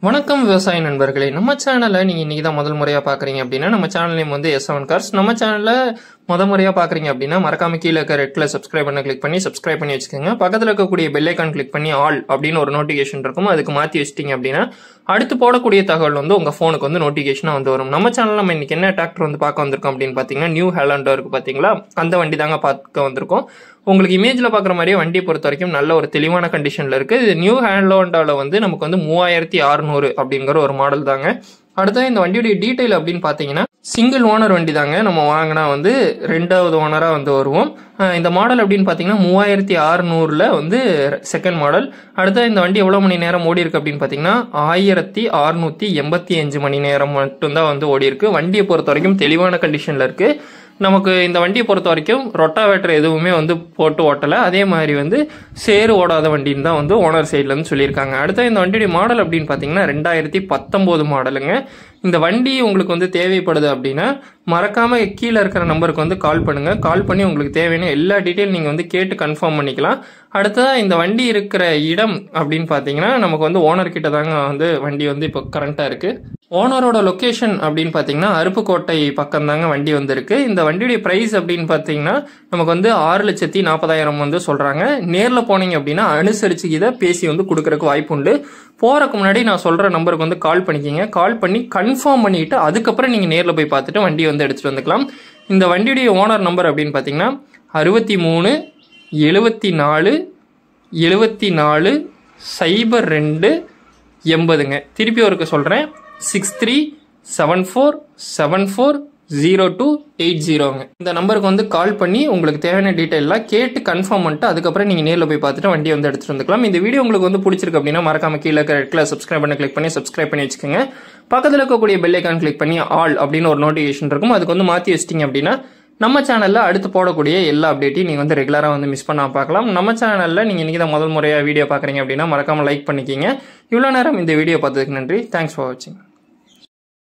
வணக்கம் விவசாய நண்பர்களே நம்ம சேனலை நீங்கள் இன்றைக்கி தான் முதல் முறையாக பார்க்குறீங்க அப்படின்னா நம்ம சேனல் நேம் வந்து எஸ் செவன் கார்ஸ் நம்ம சேனலில் முத முறையாக பார்க்குறீங்க அப்படின்னா மறக்காம கீழே இருக்க ரெட் கலர் சப்ஸ்கிரைப் பண்ண கிளிக் பண்ணி சப்ஸ்கிரைப் பண்ணி வச்சுக்கோங்க பக்கத்தில் இருக்கக்கூடிய பெல் ஐக்கான் கிளிக் பண்ணி ஆல் அப்படின்னு ஒரு நோட்டிஃபிகேஷன் இருக்கும் அதுக்கு மாற்றி வச்சிட்டிங்க அப்படின்னா அடுத்து போடக்கூடிய தகவல் வந்து உங்கள் ஃபோனுக்கு வந்து நோட்டிஃபிகேஷனாக வந்து வரும் நம்ம சேனலில் நம்ம இன்னைக்கு என்ன டிராக்டர் வந்து பார்க்க வந்திருக்கோம் அப்படின்னு பார்த்தீங்கன்னா நியூ ஹேலாண்டோ இருக்கு பார்த்தீங்களா அந்த வண்டி தாங்க பார்க்க வந்திருக்கோம் உங்களுக்கு இமேஜில் பார்க்குற மாதிரியே வண்டியை பொறுத்த வரைக்கும் நல்ல ஒரு தெளிவான கண்டிஷனில் இருக்குது இது நியூ ஹேண்ட்லோண்டாவில் வந்து நமக்கு வந்து மூவாயிரத்தி அறுநூறு அப்படிங்கிற ஒரு மாடல் தாங்க அடுத்தது இந்த வண்டியுடைய டீட்டெயில் அப்படின்னு பார்த்தீங்கன்னா சிங்கிள் ஓனர் வண்டி தாங்க நம்ம வாங்கினா வந்து ரெண்டாவது ஓனராக வந்து வருவோம் அஹ் இந்த மாடல் அப்படின்னு பார்த்தீங்கன்னா மூவாயிரத்தி அறுநூறில் வந்து செகண்ட் மாடல் அடுத்து இந்த வண்டி எவ்வளோ மணி நேரம் ஓடி இருக்கு அப்படின்னு பார்த்தீங்கன்னா ஆயிரத்தி அறுநூற்றி எண்பத்தி அஞ்சு மணி நேரம் மட்டும்தான் வந்து ஓடி இருக்கு வண்டியை பொறுத்த வரைக்கும் தெளிவான கண்டிஷனில் இருக்குது நமக்கு இந்த வண்டியை பொறுத்த வரைக்கும் ரொட்டாவேட்டர் எதுவுமே வந்து போட்டு ஓட்டலை அதே மாதிரி வந்து சேறு ஓடாத வண்டின்னு தான் வந்து ஓனர் சைட்லேருந்து சொல்லியிருக்காங்க அடுத்த இந்த வண்டியுடைய மாடல் அப்படின்னு பார்த்தீங்கன்னா ரெண்டாயிரத்தி பத்தொம்போது மாடலுங்க இந்த வண்டி உங்களுக்கு வந்து தேவைப்படுது அப்படின்னா மறக்காம கீழே இருக்கிற நம்பருக்கு வந்து கால் பண்ணுங்க கால் பண்ணி உங்களுக்கு தேவையான எல்லா டீட்டெயில் நீங்கள் வந்து கேட்டு கன்ஃபார்ம் பண்ணிக்கலாம் அடுத்ததாக இந்த வண்டி இருக்கிற இடம் அப்படின்னு பார்த்தீங்கன்னா நமக்கு வந்து ஓனர் கிட்ட தாங்க வந்து வண்டி வந்து இப்போ கரண்ட்டாக இருக்குது ஓனரோட லொக்கேஷன் அப்படின்னு பார்த்தீங்கன்னா அருப்புக்கோட்டை பக்கம் தாங்க வண்டி வந்திருக்கு இந்த வண்டியுடைய ப்ரைஸ் அப்படின்னு பார்த்தீங்கன்னா நமக்கு வந்து ஆறு லட்சத்தி நாற்பதாயிரம் வந்து சொல்கிறாங்க நேரில் போனீங்க அப்படின்னா அனுசரிச்சு இதை பேசி வந்து கொடுக்கறதுக்கு வாய்ப்பு உண்டு போகிறக்கு முன்னாடி நான் சொல்கிற நம்பருக்கு வந்து கால் பண்ணிக்கிங்க கால் பண்ணி கன்ஃபார்ம் பண்ணிவிட்டு அதுக்கப்புறம் நீங்கள் நேரில் போய் பார்த்துட்டு வண்டியை வந்து எடுத்துகிட்டு வந்துக்கலாம் இந்த வண்டியுடைய ஓனர் நம்பர் அப்படின்னு பார்த்தீங்கன்னா அறுபத்தி மூணு எழுபத்தி நாலு எழுபத்தி நாலு சைபர் ரெண்டு எண்பதுங்க திருப்பி ஒருக்க சொல்கிறேன் six three seven four seven four zero two eight ஜீரோங்க இந்த நம்பருக்கு வந்து கால் பண்ணி உங்களுக்கு தேவையான டீட்டெயிலாம் கேட்டு கன்ஃபார்ம் பண்ணிட்டு அதுக்கப்புறம் நீங்கள் நேரில் போய் பார்த்துட்டு வண்டியை வந்து எடுத்துகிட்டு வந்துக்கலாம் இந்த வீடியோ உங்களுக்கு வந்து பிடிச்சிருக்கு அப்படின்னா மறக்காம கீழே இருக்க ரெட் கலர் சப்ஸ்கிரைப் பண்ணி கிளிக் பண்ணி சப்ஸ்கிரைப் பண்ணி வச்சுக்கோங்க பக்கத்தில் இருக்கக்கூடிய பெல் ஐக்கான் கிளிக் பண்ணி ஆல் அப்படின்னு ஒரு நோட்டிஃபிகேஷன் இருக்கும் அதுக்கு வந்து மாற்றி வச்சிட்டிங்க அப்படின்னா நம்ம சேனலில் அடுத்து போடக்கூடிய எல்லா அப்டேட்டையும் நீங்கள் வந்து ரெகுலராக வந்து மிஸ் பண்ணாம பார்க்கலாம் நம்ம சேனலில் நீங்கள் இன்றைக்கி தான் முதல் முறையாக வீடியோ பார்க்குறீங்க அப்படின்னா மறக்காமல் லைக் பண்ணிக்கிங்க இவ்வளோ நேரம் இந்த வீடியோ பார்த்ததுக்கு நன்றி தேங்க்ஸ் ஃபார் வாட்சிங்